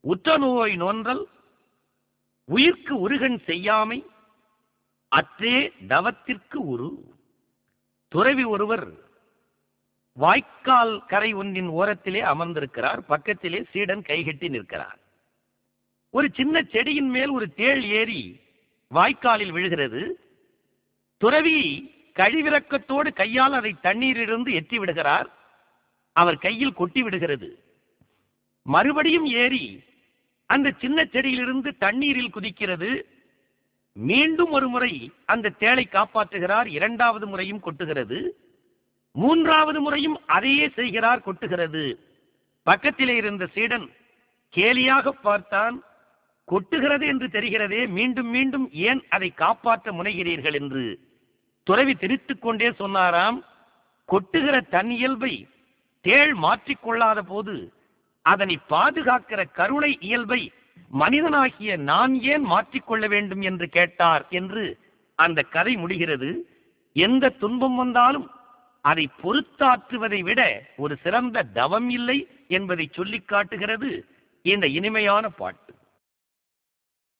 உற்ற நோய் நோன்றல் உயிர்க்கு உருகன் செய்யாமை அற்றே தவத்திற்கு உரு துறவி ஒருவர் வாய்க்கால் கரை ஒன்றின் ஓரத்திலே அமர்ந்திருக்கிறார் பக்கத்திலே சீடன் கைகட்டி நிற்கிறார் ஒரு சின்ன செடியின் மேல் ஒரு தேள் ஏறி வாய்க்காலில் விழுகிறது துறவி கழிவிறக்கத்தோடு கையால் அதை தண்ணீரிலிருந்து எட்டி விடுகிறார் அவர் கையில் கொட்டி விடுகிறது மறுபடியும் ஏறி அந்த சின்ன செடியிலிருந்து தண்ணீரில் குதிக்கிறது மீண்டும் ஒரு முறை அந்த தேளை காப்பாற்றுகிறார் இரண்டாவது முறையும் கொட்டுகிறது மூன்றாவது முறையும் அதையே செய்கிறார் கொட்டுகிறது பக்கத்திலே இருந்த சீடன் கேலியாக பார்த்தான் கொட்டுகிறது என்று தெரிகிறதே மீண்டும் மீண்டும் ஏன் அதை காப்பாற்ற முனைகிறீர்கள் என்று துறவி திரித்துக் கொண்டே சொன்னாராம் கொட்டுகிற தன் இயல்பை தேள் மாற்றிக்கொள்ளாத போது அதனை பாதுகாக்கிற கருணை இயல்பை மனிதனாகிய நான் ஏன் மாற்றிக்கொள்ள வேண்டும் என்று கேட்டார் என்று அந்த கதை முடிகிறது எந்த துன்பம் வந்தாலும் அதை பொறுத்தாற்றுவதை விட ஒரு சிறந்த தவம் இல்லை என்பதை சொல்லிக் காட்டுகிறது இந்த இனிமையான பாட்டு